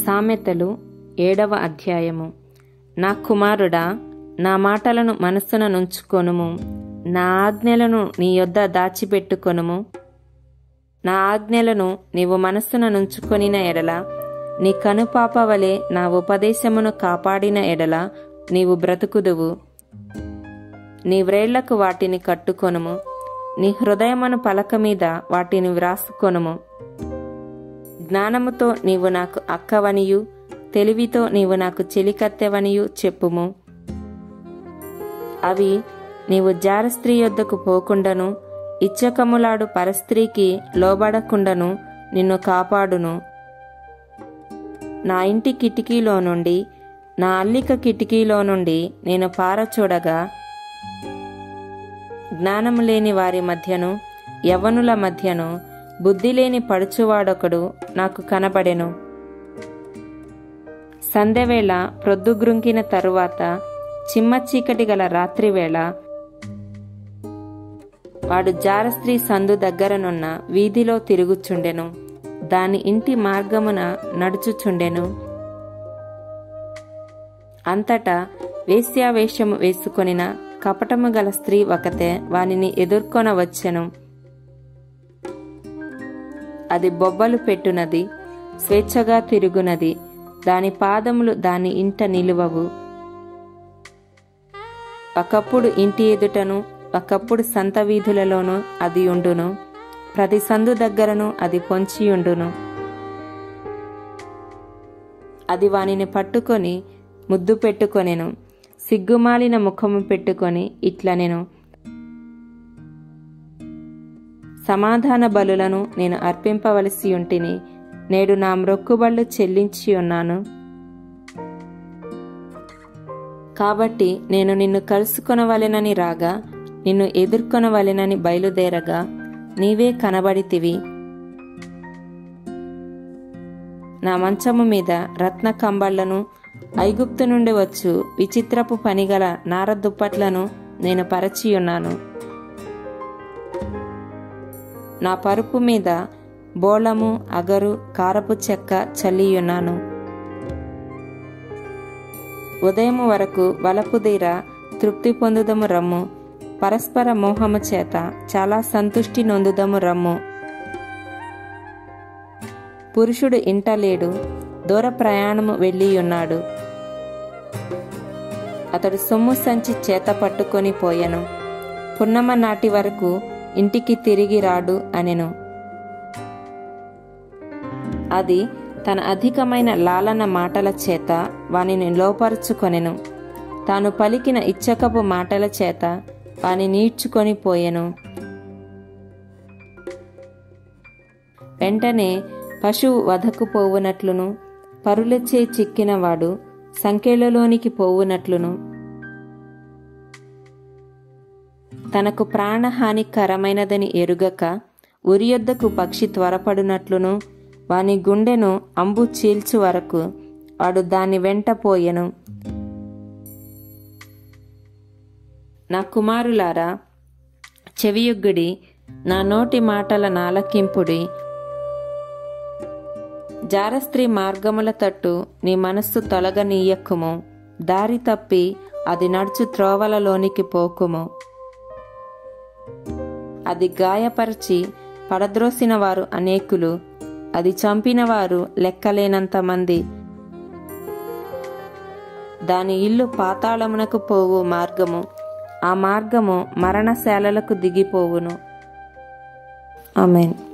సామెతలు ఏడవ అధ్యాయము నా కుమారుడా నా మాటలను మనస్సున నుంచుకొనుము నా ఆజ్ఞలను నీ యొద్ద దాచిపెట్టుకొనుము నా ఆజ్ఞలను నీవు మనస్సున నుంచుకొనిన ఎడల నీ కనుపాప వలె నా ఉపదేశమును కాపాడిన ఎడల నీవు బ్రతుకుదువు నీ వ్రేళ్లకు వాటిని కట్టుకొనుము నీ హృదయమును పలక మీద వాటిని వ్రాసుకొనుము జ్ఞానముతో నీవు నాకు అక్కవనియు తెలివితో నీవు నాకు చెలికత్తెవనియు చెప్పుము అవి నీవు జారస్త్రీ యొద్దకు పోకుండాను ఇచ్చకములాడు పరస్త్రీకి లోబడకుండాను నిన్ను కాపాడును నా ఇంటి కిటికీలో నుండి నా అల్లిక కిటికీలో నుండి నేను పారచూడగా జ్ఞానము లేని వారి మధ్యను యవ్వనుల మధ్యను బుద్ధి లేని పడుచువాడొకడు నాకు కనబడెను సంధ్యవేళ ప్రొద్దుగ్రుంకిన తరువాత చిమ్మ చీకటి గల రాత్రివేళ వాడు జారస్త్రీ సందు దగ్గరనున్న వీధిలో తిరుగుచుండెను దాని ఇంటి మార్గమున నడుచుచుండెను అంతటా వేశ్యావేషము వేసుకొనిన కపటము గల స్త్రీ ఒకతే వానిని ఎదుర్కొనవచ్చెను అది బొబ్బలు పెట్టునది స్వేచ్ఛగా తిరుగునది దాని పాదములు దాని ఇంట నిలువవు ఒకప్పుడు ఇంటి ఎదుటను ఒకప్పుడు సంత వీధులలోనూ అది ఉండును ప్రతి సందు దగ్గరను అది పొంచియుండును అది వానిని పట్టుకొని ముద్దు పెట్టుకొనెను సిగ్గుమాలిన ముఖము పెట్టుకొని ఇట్లనెను సమాధాన బలులను నేను అర్పింపవలసి ఉంటిని నేడు నా మ్రొక్కుబళ్ళు చెల్లించి ఉన్నాను కాబట్టి నేను నిన్ను కలుసుకొనవలెనని రాగా నిన్ను ఎదుర్కొనవలెనని బయలుదేరగా నీవే కనబడితివి నా మంచము మీద రత్న కంబళ్లను ఐగుప్తు నుండి వచ్చు విచిత్రపు పనిగల నార దుప్పట్లను నేను పరచియున్నాను నా పరుపు మీద బోళము అగరు కారపు చెక్క చల్లియున్నాను ఉదయం వరకు వలపుదీర తృప్తి పొందుదము రమ్ము పరస్పర మోహము చేత చాలా సంతుష్టి నొందుదము రమ్ము పురుషుడు ఇంట లేడు దూర ప్రయాణము వెళ్ళియున్నాడు అతడు సొమ్ము సంచి చేత పట్టుకొని పోయెను పున్నమ నాటి వరకు ఇంటికి తిరిగి రాడు అనెను అది తన అధికమైన లాలన మాటల చేత వానిని లోపరుచుకొనెను తాను పలికిన ఇచ్చకపు మాటల చేత వాని నీడ్చుకొని పోయెను వెంటనే పశువు వధకు పోవునట్లును పరులచే చిక్కినవాడు సంఖ్యలలోనికి పోవునట్లును తనకు ప్రాణహానికరమైనదని ఎరుగక ఉరియొద్దకు పక్షి త్వరపడునట్లును వాని గుండెను అంబు చీల్చు వరకు వాడు దాని వెంట పోయెను నా కుమారులారా చెవియొగ్గుడి నా నోటి మాటల నాలకింపుడి జారస్త్రీ మార్గముల తట్టు నీ మనస్సు తొలగనీయక్కుము దారి తప్పి అది నడుచు త్రోవలలోనికి పోకుము అది గాయపరిచి పడద్రోసిన వారు అనేకులు అది చంపిన వారు లెక్కలేనంత మంది దాని ఇల్లు పాతాళమునకు పోవు మార్గము ఆ మార్గము మరణశాలలకు దిగిపోవును ఆమెన్